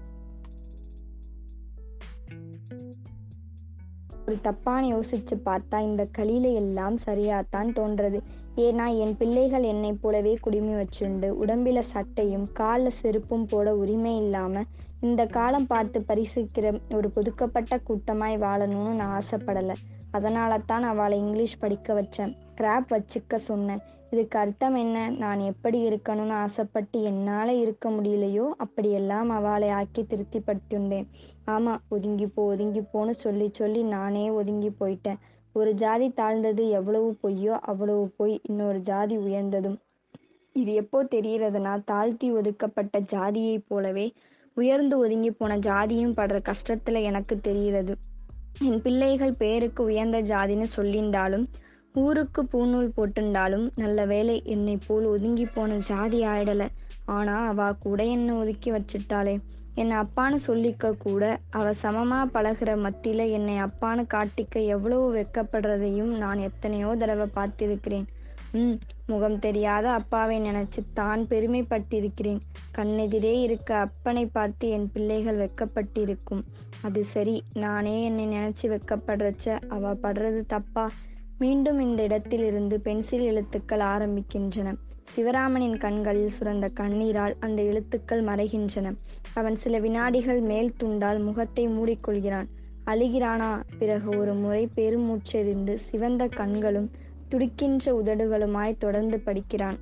ஒரு தப்பான யோசிச்சு பார்த்தா இந்த களியில எல்லாம் சரியாத்தான் தோன்றது ஏன்னா என் பிள்ளைகள் என்னைப் போலவே குடுமி வச்சுண்டு உடம்பில சட்டையும் காலில் செருப்பும் போட உரிமை இல்லாம இந்த காலம் பார்த்து பரிசிக்கிற ஒரு புதுக்கப்பட்ட கூட்டமாய் வாழணும்னு நான் ஆசைப்படல அதனால தான் அவளை இங்கிலீஷ் படிக்க வச்சேன் கிராப் வச்சுக்க சொன்னேன் இதுக்கு அர்த்தம் என்ன நான் எப்படி இருக்கணும்னு ஆசைப்பட்டு என்னால இருக்க முடியலையோ அப்படியெல்லாம் அவளை ஆக்கி திருப்திப்படுத்தியுண்டேன் ஆமா ஒதுங்கி போ ஒதுங்கி போன்னு சொல்லி சொல்லி நானே ஒதுங்கி போயிட்டேன் ஒரு ஜாதி தாழ்ந்தது எவ்வளவு பொய்யோ அவ்வளவு பொய் இன்னொரு ஜாதி உயர்ந்ததும் இது எப்போ தெரியறதுனா தாழ்த்தி ஒதுக்கப்பட்ட ஜாதியைப் போலவே உயர்ந்து ஒதுங்கி போன ஜாதியும் படுற கஷ்டத்துல எனக்கு தெரிகிறது என் பிள்ளைகள் பேருக்கு உயர்ந்த ஜாதின்னு சொல்லிண்டாலும் ஊருக்கு பூநூல் போட்டுண்டாலும் நல்ல வேலை என்னை போல் ஒதுங்கி போன ஜாதி ஆயிடல ஆனா அவ கூட என்ன ஒதுக்கி வச்சிட்டாளே என்னை அப்பான்னு சொல்லிக்க கூட அவ சமமா பழகுற மத்தியில என்னை அப்பான்னு காட்டிக்க எவ்வளவு வெக்கப்படுறதையும் நான் எத்தனையோ தடவை பார்த்திருக்கிறேன் உம் முகம் தெரியாத அப்பாவை நினைச்சு தான் பெருமைப்பட்டிருக்கிறேன் கண்ணெதிரே இருக்க அப்பனை பார்த்து என் பிள்ளைகள் வெக்கப்பட்டிருக்கும் அது சரி நானே என்னை நினைச்சு வெக்கப்படுறச்ச அவ படுறது தப்பா மீண்டும் இந்த இடத்திலிருந்து பென்சில் எழுத்துக்கள் ஆரம்பிக்கின்றன சிவராமனின் கண்களில் சுரந்த கண்ணீரால் அந்த எழுத்துக்கள் மறைகின்றன அவன் சில வினாடிகள் மேல் துண்டால் முகத்தை மூடிக்கொள்கிறான் அழுகிறானா பிறகு ஒரு முறை பெருமூச்செறிந்து சிவந்த கண்களும் துடிக்கின்ற உதடுகளுமாய் தொடர்ந்து படிக்கிறான்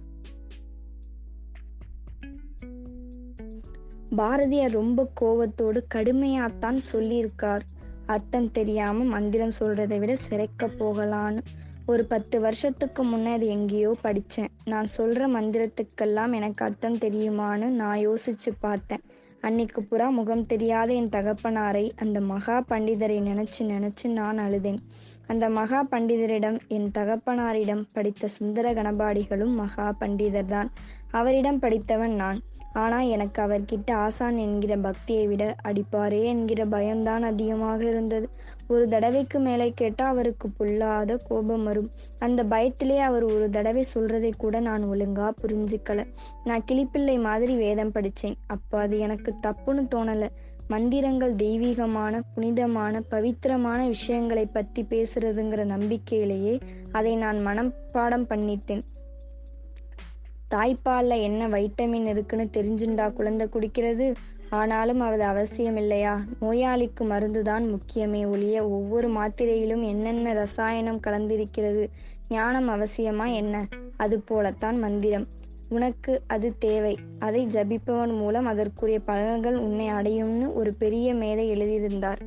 பாரதியார் ரொம்ப கோவத்தோடு கடுமையாத்தான் சொல்லியிருக்கார் அர்த்தம் தெரியாம மந்திரம் சொல்றதை விட சிறைக்க போகலான்னு ஒரு பத்து வருஷத்துக்கு முன்னே அது எங்கேயோ படிச்சேன் நான் சொல்ற மந்திரத்துக்கெல்லாம் எனக்கு அர்த்தம் தெரியுமான்னு நான் யோசிச்சு பார்த்தேன் அன்னைக்கு புறா முகம் தெரியாத என் தகப்பனாரை அந்த மகா பண்டிதரை நினைச்சு நினைச்சு நான் அழுதேன் அந்த மகா பண்டிதரிடம் என் தகப்பனாரிடம் படித்த சுந்தர கணபாடிகளும் மகா பண்டிதர்தான் அவரிடம் படித்தவன் நான் ஆனா எனக்கு அவர்கிட்ட ஆசான் என்கிற பக்தியை விட அடிப்பாரே என்கிற பயம்தான் அதிகமாக இருந்தது ஒரு தடவைக்கு மேலே கேட்டா அவருக்கு புல்லாத கோபம் வரும் அந்த பயத்திலே அவர் ஒரு தடவை சொல்றதை கூட நான் ஒழுங்கா புரிஞ்சுக்கல நான் கிளிப்பிள்ளை மாதிரி வேதம் படிச்சேன் அப்ப அது எனக்கு தப்புன்னு தோணல மந்திரங்கள் தெய்வீகமான புனிதமான பவித்திரமான விஷயங்களை பத்தி பேசுறதுங்கிற நம்பிக்கையிலேயே அதை நான் மனப்பாடம் பண்ணிட்டேன் தாய்ப்பால்ல என்ன வைட்டமின் இருக்குன்னு தெரிஞ்சுண்டா குழந்தை குடிக்கிறது ஆனாலும் அது அவசியம் இல்லையா நோயாளிக்கு மருந்துதான் முக்கியமே ஒழிய ஒவ்வொரு மாத்திரையிலும் என்னென்ன ரசாயனம் கலந்திருக்கிறது ஞானம் அவசியமா என்ன அது போலத்தான் மந்திரம் உனக்கு அது தேவை அதை ஜபிப்பவன் மூலம் அதற்குரிய பலன்கள் உன்னை அடையும்னு ஒரு பெரிய மேதை எழுதியிருந்தார்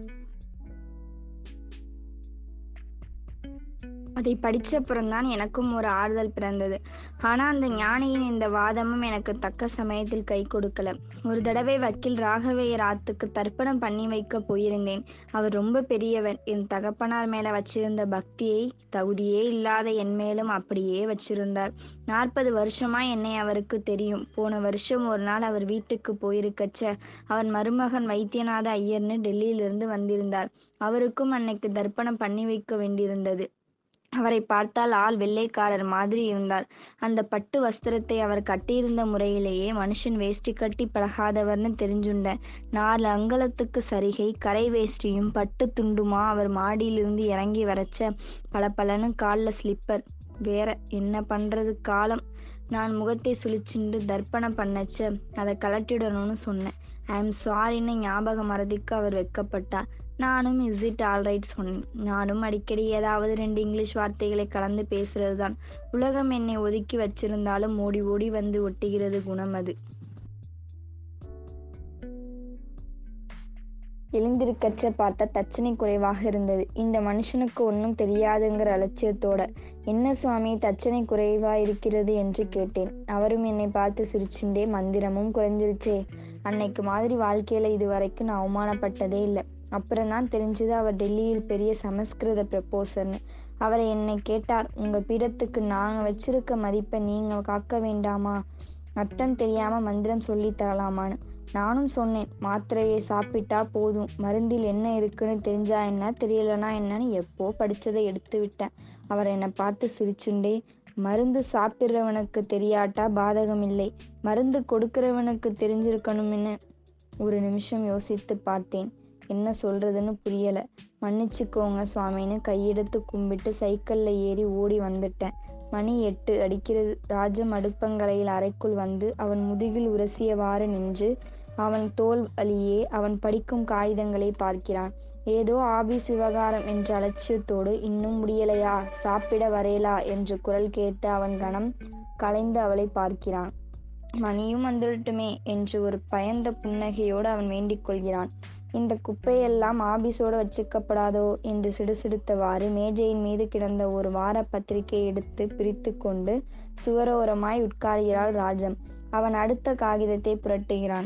அதை படிச்சப்புறம்தான் எனக்கும் ஒரு ஆறுதல் பிறந்தது ஆனா அந்த ஞானியின் இந்த வாதமும் எனக்கு தக்க சமயத்தில் கை கொடுக்கல ஒரு தடவை வக்கீல் ராகவேயர் ஆத்துக்கு தர்ப்பணம் பண்ணி வைக்க போயிருந்தேன் அவர் ரொம்ப பெரியவன் என் தகப்பனார் மேல வச்சிருந்த பக்தியை தகுதியே இல்லாத என் மேலும் அப்படியே வச்சிருந்தார் நாற்பது வருஷமா என்னை அவருக்கு தெரியும் போன வருஷம் ஒரு நாள் அவர் வீட்டுக்கு போயிருக்கச்ச அவன் மருமகன் வைத்தியநாத ஐயர்னு டெல்லியிலிருந்து வந்திருந்தார் அவருக்கும் அன்னைக்கு தர்ப்பணம் பண்ணி வைக்க வேண்டியிருந்தது அவரை பார்த்தால் ஆள் வெள்ளைக்காரர் மாதிரி இருந்தார் அந்த பட்டு வஸ்திரத்தை அவர் கட்டியிருந்த முறையிலேயே மனுஷன் வேஷ்டி கட்டி பழகாதவர்னு தெரிஞ்சுண்டேன் நாலு அங்கலத்துக்கு சரிகை கரை வேஷ்டியும் பட்டு துண்டுமா அவர் மாடியிலிருந்து இறங்கி வரச்ச பல பலன்னு காலில் ஸ்லிப்பர் வேற என்ன பண்றது காலம் நான் முகத்தை சுழிச்சுண்டு தர்ப்பணம் பண்ணச்ச அதை கலட்டிடணும்னு சொன்னேன் ஐ எம் சாரின்னு ஞாபக மறதிக்கு அவர் வெக்கப்பட்டார் நானும் இஸ் இட் ஆல்ரைட் சொன்னேன் நானும் அடிக்கடி ஏதாவது ரெண்டு இங்கிலீஷ் வார்த்தைகளை கலந்து பேசுறது தான் உலகம் என்னை ஒதுக்கி வச்சிருந்தாலும் ஓடி ஓடி வந்து ஒட்டுகிறது குணம் அது எழுந்திருக்கச்ச பார்த்த தச்சனை குறைவாக இருந்தது இந்த மனுஷனுக்கு ஒன்றும் தெரியாதுங்கிற அலட்சியத்தோட என்ன சுவாமி தச்சனை குறைவா இருக்கிறது என்று கேட்டேன் அவரும் என்னை பார்த்து சிரிச்சுண்டே மந்திரமும் குறைஞ்சிருச்சே அன்னைக்கு மாதிரி வாழ்க்கையில இது வரைக்கும் நான் அவமானப்பட்டதே இல்லை அப்புறம்தான் தெரிஞ்சது அவர் டெல்லியில் பெரிய சமஸ்கிருத ப்ரப்போசர்னு அவரை என்னை கேட்டார் உங்க பீடத்துக்கு நாங்க வச்சிருக்க மதிப்பை நீங்க காக்க வேண்டாமா அர்த்தம் தெரியாம மந்திரம் சொல்லி தரலாமான்னு நானும் சொன்னேன் மாத்திரையை சாப்பிட்டா போதும் மருந்தில் என்ன இருக்குன்னு தெரிஞ்சா என்ன தெரியலனா என்னன்னு எப்போ படிச்சதை எடுத்து விட்டேன் அவர் என்னை பார்த்து சிரிச்சுண்டே மருந்து சாப்பிட்றவனுக்கு தெரியாட்டா பாதகம் இல்லை மருந்து கொடுக்கிறவனுக்கு தெரிஞ்சிருக்கணும்னு ஒரு நிமிஷம் யோசித்து பார்த்தேன் என்ன சொல்றதுன்னு புரியல மன்னிச்சுக்கோங்க சுவாமின்னு கையெடுத்து கும்பிட்டு சைக்கிள்ல ஏறி ஓடி வந்துட்டேன் மணி எட்டு அடிக்கிறது ராஜம் அடுப்பங்கரையில் அறைக்குள் வந்து அவன் முதுகில் உரசியவாறு நின்று அவன் தோல் வழியே அவன் படிக்கும் காகிதங்களை பார்க்கிறான் ஏதோ ஆபீஸ் விவகாரம் என்ற அலட்சியத்தோடு இன்னும் முடியலையா சாப்பிட வரையலா என்று குரல் கேட்டு அவன் கணம் கலைந்து அவளை பார்க்கிறான் மணியும் வந்துடட்டுமே என்று ஒரு பயந்த புன்னகையோடு அவன் வேண்டிக் கொள்கிறான் இந்த குப்பையெல்லாம் ஆபீஸோடு வச்சுக்கப்படாதோ என்று சிடுசிடுத்தவாறு மேஜையின் மீது கிடந்த ஒரு வார பத்திரிகை எடுத்து பிரித்து கொண்டு சுவரோரமாய் உட்கார்கிறாள் ராஜம் அவன் அடுத்த காகிதத்தை புரட்டுகிறான்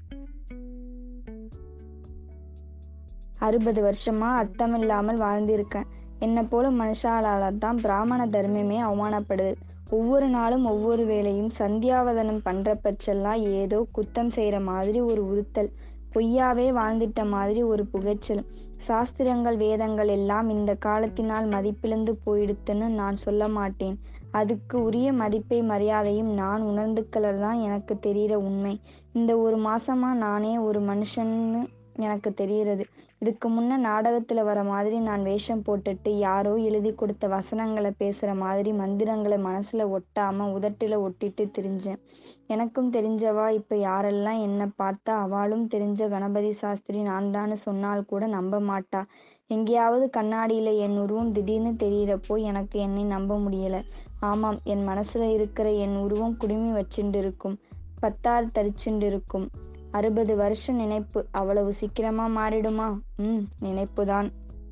அறுபது வருஷமா அர்த்தமில்லாமல் வாழ்ந்திருக்கேன் என்ன போல மனுஷாலால தான் பிராமண தர்மமே அவமானப்படுது ஒவ்வொரு நாளும் ஒவ்வொரு வேளையும் சந்தியாவதனம் பண்ற பட்செல்லாம் ஏதோ குத்தம் செய்யற மாதிரி ஒரு உறுத்தல் பொய்யாவே வாழ்ந்திட்ட மாதிரி ஒரு புகைச்சல் சாஸ்திரங்கள் வேதங்கள் எல்லாம் இந்த காலத்தினால் மதிப்பிழந்து போயிடுத்துன்னு நான் சொல்ல மாட்டேன் அதுக்கு உரிய மதிப்பை மரியாதையும் நான் உணர்ந்துக்கலர் தான் எனக்கு தெரிகிற உண்மை இந்த ஒரு மாசமா நானே ஒரு மனுஷன்னு எனக்கு தெரிகிறது இதுக்கு முன்ன நாடகத்துல வர மாதிரி நான் வேஷம் போட்டுட்டு யாரோ எழுதி கொடுத்த வசனங்களை பேசுற மாதிரி மந்திரங்களை மனசுல ஒட்டாம உதட்டுல ஒட்டிட்டு திரிஞ்சேன் எனக்கும் தெரிஞ்சவா இப்ப யாரெல்லாம் என்ன பார்த்தா அவளும் தெரிஞ்ச கணபதி சாஸ்திரி நான் தான்னு சொன்னால் கூட நம்ப மாட்டா எங்கேயாவது கண்ணாடியில என் உருவம் திடீர்னு தெரியறப்போ எனக்கு என்னை நம்ப முடியல ஆமாம் என் மனசுல இருக்கிற என் உருவம் குடுமி வச்சுண்டு இருக்கும் பத்தார் தரிச்சுண்டு இருக்கும் அறுபது வருஷ நினைப்பு அவ்வளவு சீக்கிரமா மாறிடுமா ம் நினைப்புதான்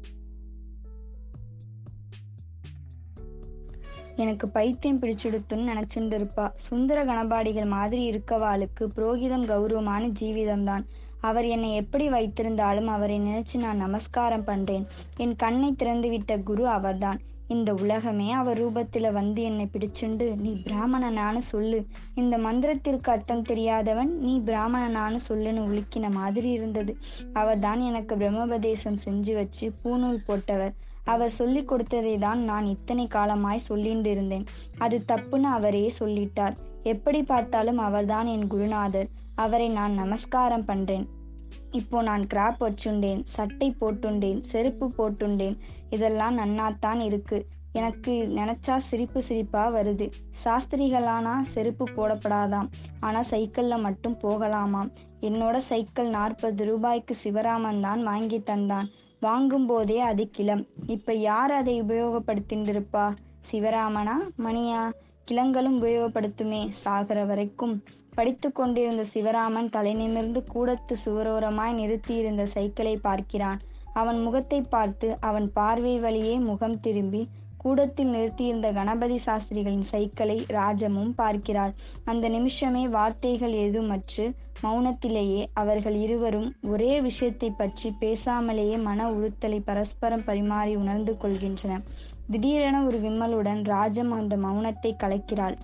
எனக்கு பைத்தியம் பிடிச்சுடுத்துன்னு நினைச்சுட்டு இருப்பா சுந்தர கணபாடிகள் மாதிரி இருக்கவாளுக்கு புரோகிதம் கௌரவமான ஜீவிதம்தான் அவர் என்னை எப்படி வைத்திருந்தாலும் அவரை நினைச்சு நான் நமஸ்காரம் பண்றேன் என் கண்ணை திறந்துவிட்ட குரு அவர்தான் இந்த உலகமே அவர் ரூபத்துல வந்து என்னை பிடிச்சுண்டு நீ பிராமணனான்னு சொல்லு இந்த மந்திரத்திற்கு அர்த்தம் தெரியாதவன் நீ பிராமணனான்னு சொல்லுன்னு உலுக்கின மாதிரி இருந்தது அவர்தான் எனக்கு பிரம்மோபதேசம் செஞ்சு வச்சு பூநூல் போட்டவர் அவர் சொல்லி கொடுத்ததை தான் நான் இத்தனை காலமாய் சொல்லிட்டு இருந்தேன் அது தப்புன்னு அவரே சொல்லிட்டார் எப்படி பார்த்தாலும் அவர்தான் என் குருநாதர் அவரை நான் நமஸ்காரம் பண்றேன் இப்போ நான் கிராப் வச்சுண்டேன் சட்டை போட்டுண்டேன் செருப்பு போட்டுண்டேன் இதெல்லாம் நன்னாத்தான் இருக்கு எனக்கு நினைச்சா சிரிப்பு சிரிப்பா வருது சாஸ்திரிகளானா செருப்பு போடப்படாதாம் ஆனா சைக்கிள்ல மட்டும் போகலாமாம் என்னோட சைக்கிள் நாற்பது ரூபாய்க்கு சிவராமன் தான் வாங்கி தந்தான் வாங்கும் போதே அது கிளம் இப்ப யார் அதை உபயோகப்படுத்திட்டு இருப்பா சிவராமனா மணியா கிளங்களும் உபயோகப்படுத்துமே சாகிற வரைக்கும் படித்து கொண்டிருந்த சிவராமன் தலை நிமிர்ந்து கூடத்து சுவரோரமாய் நிறுத்தியிருந்த சைக்கிளை பார்க்கிறான் அவன் முகத்தை பார்த்து அவன் பார்வை வழியே முகம் திரும்பி கூடத்தில் நிறுத்தியிருந்த கணபதி சாஸ்திரிகளின் சைக்கிளை ராஜமும் பார்க்கிறாள் அந்த நிமிஷமே வார்த்தைகள் ஏதுமற்று மௌனத்திலேயே அவர்கள் இருவரும் ஒரே விஷயத்தை பற்றி பேசாமலேயே மன உறுத்தலை பரஸ்பரம் பரிமாறி உணர்ந்து கொள்கின்றன திடீரென ஒரு விம்மலுடன் ராஜம் அந்த மௌனத்தை கலைக்கிறாள்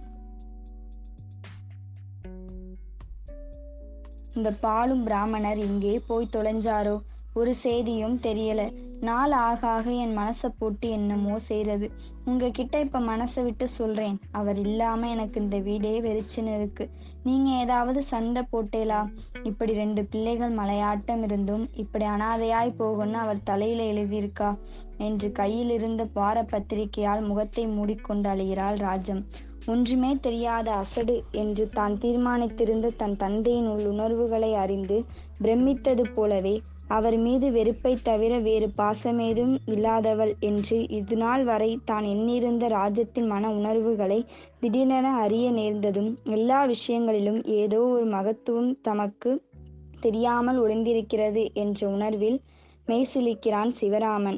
இந்த பாலும் பிராமணர் இங்கே போய் தொலைஞ்சாரோ ஒரு செய்தியும் தெரியல நாள் ஆக ஆக என் மனசை போட்டு என்னமோ செய்யறது உங்ககிட்ட இப்ப மனசை விட்டு சொல்றேன் அவர் இல்லாம எனக்கு இந்த வீடே வெறிச்சுன்னு இருக்கு நீங்க ஏதாவது சண்டை போட்டேலா இப்படி ரெண்டு பிள்ளைகள் மலையாட்டம் இருந்தும் இப்படி அனாதையாய் போகும்னு அவர் தலையில எழுதியிருக்கா என்று கையில் இருந்த பார பத்திரிகையால் முகத்தை மூடிக்கொண்டு அழுகிறாள் ராஜம் ஒன்றுமே தெரியாத அசடு என்று தான் தீர்மானித்திருந்த தன் தந்தையின் உள் உணர்வுகளை அறிந்து பிரமித்தது போலவே அவர் மீது வெறுப்பை தவிர வேறு பாசமேதும் இல்லாதவள் என்று இதுநாள் வரை தான் எண்ணிருந்த ராஜத்தின் மன உணர்வுகளை திடீரென அறிய நேர்ந்ததும் எல்லா விஷயங்களிலும் ஏதோ ஒரு மகத்துவம் தமக்கு தெரியாமல் ஒளிந்திருக்கிறது என்ற உணர்வில் மெய்சிலிக்கிறான் சிவராமன்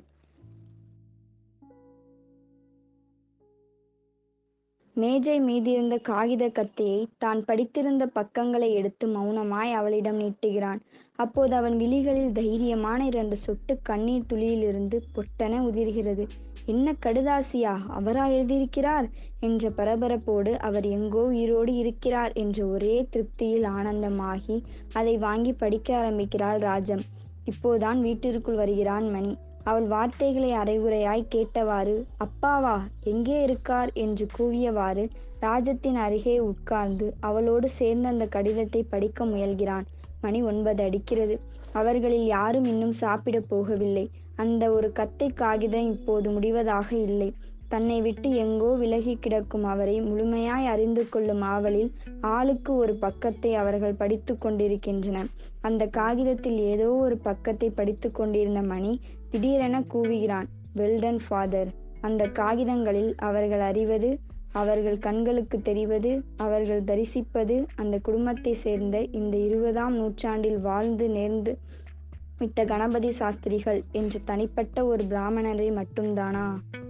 மேஜை மீதிருந்த காகித கத்தியை தான் படித்திருந்த பக்கங்களை எடுத்து மௌனமாய் அவளிடம் நீட்டுகிறான் அப்போது அவன் விழிகளில் தைரியமான இரண்டு சொட்டு கண்ணீர் துளியிலிருந்து பொட்டென உதிர்கிறது என்ன கடுதாசியா அவரா எழுதியிருக்கிறார் என்ற பரபரப்போடு அவர் எங்கோ உயிரோடு இருக்கிறார் என்ற ஒரே திருப்தியில் ஆனந்தமாகி அதை வாங்கி படிக்க ஆரம்பிக்கிறாள் ராஜம் இப்போதான் வீட்டிற்குள் வருகிறான் மணி அவள் வார்த்தைகளை அரைகுறையாய் கேட்டவாறு அப்பாவா எங்கே இருக்கார் என்று கூவியவாறு ராஜத்தின் அருகே உட்கார்ந்து அவளோடு சேர்ந்து அந்த கடிதத்தை படிக்க முயல்கிறான் மணி ஒன்பது அடிக்கிறது அவர்களில் யாரும் இன்னும் சாப்பிட போகவில்லை அந்த ஒரு கத்தை காகிதம் இப்போது முடிவதாக இல்லை தன்னை விட்டு எங்கோ விலகி கிடக்கும் அவரை முழுமையாய் அறிந்து கொள்ளும் ஆவலில் ஆளுக்கு ஒரு பக்கத்தை அவர்கள் படித்து கொண்டிருக்கின்றனர் அந்த காகிதத்தில் ஏதோ ஒரு பக்கத்தை படித்து கொண்டிருந்த மணி திடீரென கூவுகிறான் வெல்டன் ஃபாதர் அந்த காகிதங்களில் அவர்கள் அறிவது அவர்கள் கண்களுக்கு தெரிவது அவர்கள் தரிசிப்பது அந்த குடும்பத்தை சேர்ந்த இந்த இருபதாம் நூற்றாண்டில் வாழ்ந்து நேர்ந்து விட்ட கணபதி சாஸ்திரிகள் என்று தனிப்பட்ட ஒரு பிராமணரை மட்டும்தானா